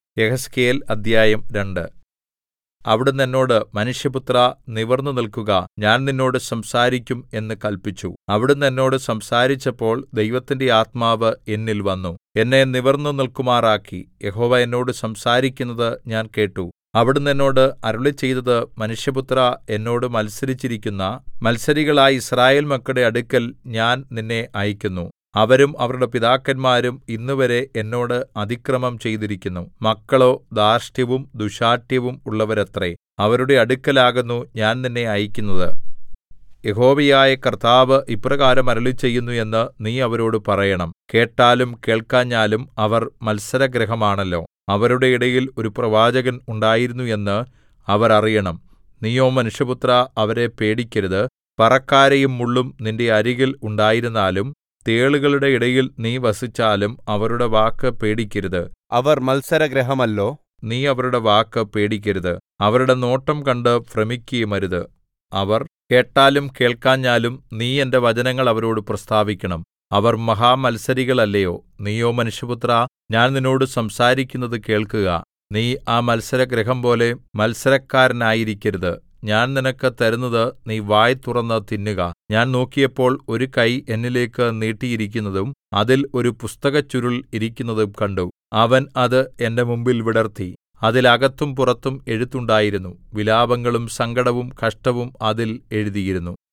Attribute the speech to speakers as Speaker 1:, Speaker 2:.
Speaker 1: യെഹെസ്കേൽ അദ്ധ്യായം രണ്ട് അവിടുന്ന് എന്നോട് മനുഷ്യപുത്രാ നിവിർന്നുനിൽക്കുക ഞാൻ നിന്നോട് സംസാരിക്കും എന്ന് കല്പിച്ചു അവിടുന്ന് എന്നോട് സംസാരിച്ചപ്പോൾ ദൈവത്തിന്റെ ആത്മാവ് എന്നിൽ വന്നു എന്നെ നിവിർന്നുനിൽക്കുമാറാക്കി യഹോവ എന്നോട് സംസാരിക്കുന്നത് ഞാൻ കേട്ടു അവിടുന്ന് എന്നോട് അരുളിച്ചെയ്തത് മനുഷ്യപുത്രാ എന്നോട് മത്സരിച്ചിരിക്കുന്ന മത്സരികളായ യിസ്രായേൽ മക്കളുടെ അടുക്കൽ ഞാൻ നിന്നെ അയക്കുന്നു അവരും അവരുടെ പിതാക്കന്മാരും ഇന്നുവരെ എന്നോട് അതിക്രമം ചെയ്തിരിക്കുന്നു മക്കളോ ധാർഷ്ട്യവും ദുശ്ശാഠ്യവും ഉള്ളവരത്രേ അവരുടെ അടുക്കലാകുന്നു ഞാൻ നിന്നെ അയക്കുന്നത് യഹോവയായ കർത്താവ് ഇപ്രകാരം അരുളിച്ചെയ്യുന്നു എന്ന് നീ അവരോട് പറയണം കേട്ടാലും കേൾക്കാഞ്ഞാലും അവർ മത്സരഗൃഹമാണല്ലോ അവരുടെ ഇടയിൽ ഒരു പ്രവാചകൻ ഉണ്ടായിരുന്നു എന്ന് അവർ അറിയണം നീയോ മനുഷ്യപുത്രാ അവരെ പേടിക്കരുത് പറക്കാരയും മുള്ളും നിന്റെ അരികിൽ ഉണ്ടായിരുന്നാലും തേളുകളുടെ ഇടയിൽ നീ വസിച്ചാലും അവരുടെ വാക്ക് പേടിക്കരുത്
Speaker 2: അവർ മത്സരഗൃഹമല്ലോ
Speaker 1: നീ അവരുടെ വാക്ക് പേടിക്കരുത് അവരുടെ നോട്ടം കണ്ട് ഭ്രമിക്കുകയുമരുത് അവർ കേട്ടാലും കേൾക്കാഞ്ഞാലും നീ എന്റെ വചനങ്ങൾ അവരോട് പ്രസ്താവിക്കണം അവർ മഹാമത്സരികളല്ലയോ നീയോ മനുഷ്യപുത്രാ ഞാൻ നിന്നോട് സംസാരിക്കുന്നത് കേൾക്കുക നീ ആ മത്സരഗൃഹം പോലെ മത്സരക്കാരനായിരിക്കരുത് ഞാൻ നിനക്ക് തരുന്നത് നീ വായ് തുറന്ന് തിന്നുക ഞാൻ നോക്കിയപ്പോൾ ഒരു കൈ എന്നിലേക്ക് നീട്ടിയിരിക്കുന്നതും അതിൽ ഒരു പുസ്തകച്ചുരുൾ ഇരിക്കുന്നതും കണ്ടു അവൻ അത് എന്റെ മുമ്പിൽ വിടർത്തി അതിൽ അകത്തും പുറത്തും എഴുത്തുണ്ടായിരുന്നു വിലാപങ്ങളും സങ്കടവും കഷ്ടവും അതിൽ എഴുതിയിരുന്നു